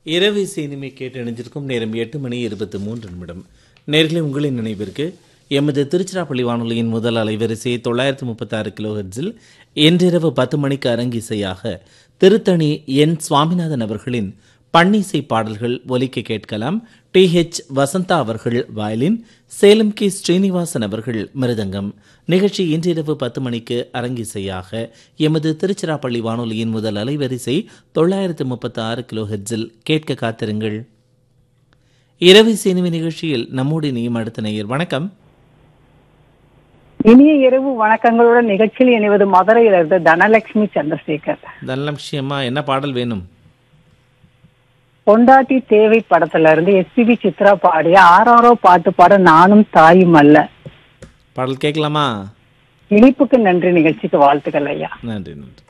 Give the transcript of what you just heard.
இரவு சினிமை கேட்டு இணைஞ்சிருக்கும் நேரம் எட்டு மணி இருபத்தி மூன்று நிமிடம் நேர்களை உங்களின் நினைவிற்கு எமது திருச்சிராப்பள்ளி வானொலியின் முதல் அலைவரிசை தொள்ளாயிரத்து முப்பத்தாறு கிலோஹெட்ஸில் இன்றிரவு பத்து மணிக்கு அரங்கிசையாக திருத்தணி என் சுவாமிநாதன் அவர்களின் பன்னிசை பாடல்கள் ஒலிக்க கேட்கலாம் டி ஹெச் வசந்தா அவர்கள் வயலின் சேலம் கே ஸ்ரீனிவாசன் அவர்கள் மிருதங்கம் நிகழ்ச்சி இன்றிரவு பத்து மணிக்கு அரங்கிசையாக எமது திருச்சிராப்பள்ளி வானொலியின் முதல் அலைவரிசை தொள்ளாயிரத்து முப்பத்தி ஆறு கிலோ ஹெட்ஸில் கேட்க காத்திருங்கள் இரவு சினிமை நிகழ்ச்சியில் நம்மோடு இணையும் அடுத்த நேயர் வணக்கம் இனிய இரவு வணக்கங்களுடன் நிகழ்ச்சியில் இணைவது மதுரையிலிருந்து தனலட்சுமி சந்திரசேகர் தனலட்சுமியம்மா என்ன பாடல் வேணும் பொண்டாட்டி தேவை படத்துல இருந்து எஸ்பிபி சித்ரா பாடிய ஆறாரோ பாட்டு பாட நானும் தாயும் அல்ல பாடல் கேட்கலாமா இனிப்புக்கு நன்றி நிகழ்ச்சிக்கு வாழ்த்துக்கள் ஐயா நன்றி நன்றி